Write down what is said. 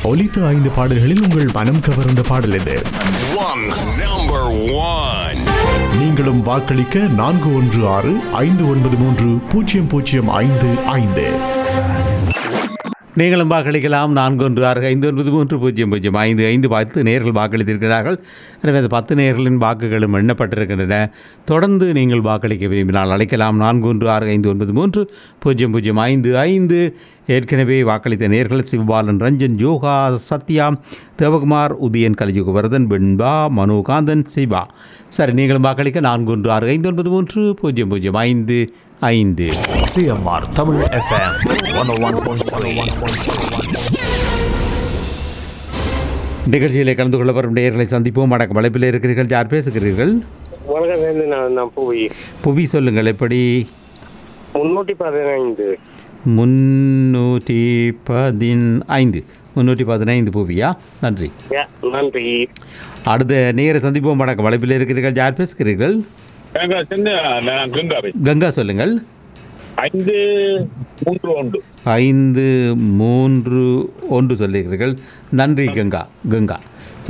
ஒலித்த ஐந்து பாடல்களில் உங்கள் மனம் கவர்ந்த பாடல் எது One, number one. நீங்களும் வாக்களிக்க நான்கு ஒன்று ஆறு ஐந்து ஒன்பது மூன்று பூஜ்ஜியம் பூஜ்ஜியம் ஐந்து ஐந்து நீங்களும் வாக்களிக்கலாம் நான்கு ஒன்று ஆறு ஐந்து ஒன்பது மூன்று பூஜ்ஜியம் பூஜ்ஜியம் ஐந்து ஐந்து பத்து நேர்கள் வாக்களித்திருக்கிறார்கள் எனவே அந்த பத்து நேர்களின் வாக்குகளும் எண்ணப்பட்டிருக்கின்றன தொடர்ந்து நீங்கள் வாக்களிக்க விரும்பினால் அழைக்கலாம் நான்கு ஒன்று ஆறு ஐந்து ஒன்பது மூன்று பூஜ்ஜியம் பூஜ்ஜியம் ஐந்து ஐந்து ஏற்கனவே வாக்களித்த நேர்கள் சிவபாலன் ரஞ்சன் யோகா சத்யா தேவகுமார் உதயன் கலியுகவர்தன் வெண்பா மனோகாந்தன் சிவா சரி நீங்களும் வாக்களிக்க நான்கு ஒன்று ஆறு ஐந்து ஒன்பது மூன்று பூஜ்ஜியம் பூஜ்ஜியம் ஐந்து ஐந்து CMR Tamil FM 101.3. நிகழ்ச்சியிலே கலந்து கொள்ள வரும் நேயர்களை சந்திப்போம் வணக்கம் வளைப்பில் இருக்கிறீர்கள் யார் பேசுகிறீர்கள் வணக்கம் சேர்ந்து நான் நான் போய் புவி சொல்லுங்கள் எப்படி முன்னூற்றி பதினைந்து முன்னூற்றி பதினைந்து முன்னூற்றி பதினைந்து புவியா நன்றி யா, நன்றி அடுத்த நேர சந்திப்போம் வணக்கம் வளைப்பில் இருக்கிறீர்கள் யார் பேசுகிறீர்கள் எனக்கு சின்ன நான் கங்காவை கங்கா சொல்லுங்கள் ஐந்து மூன்று ஒன்று ஐந்து மூன்று ஒன்று சொல்லுகிறீர்கள் நன்றி கங்கா கங்கா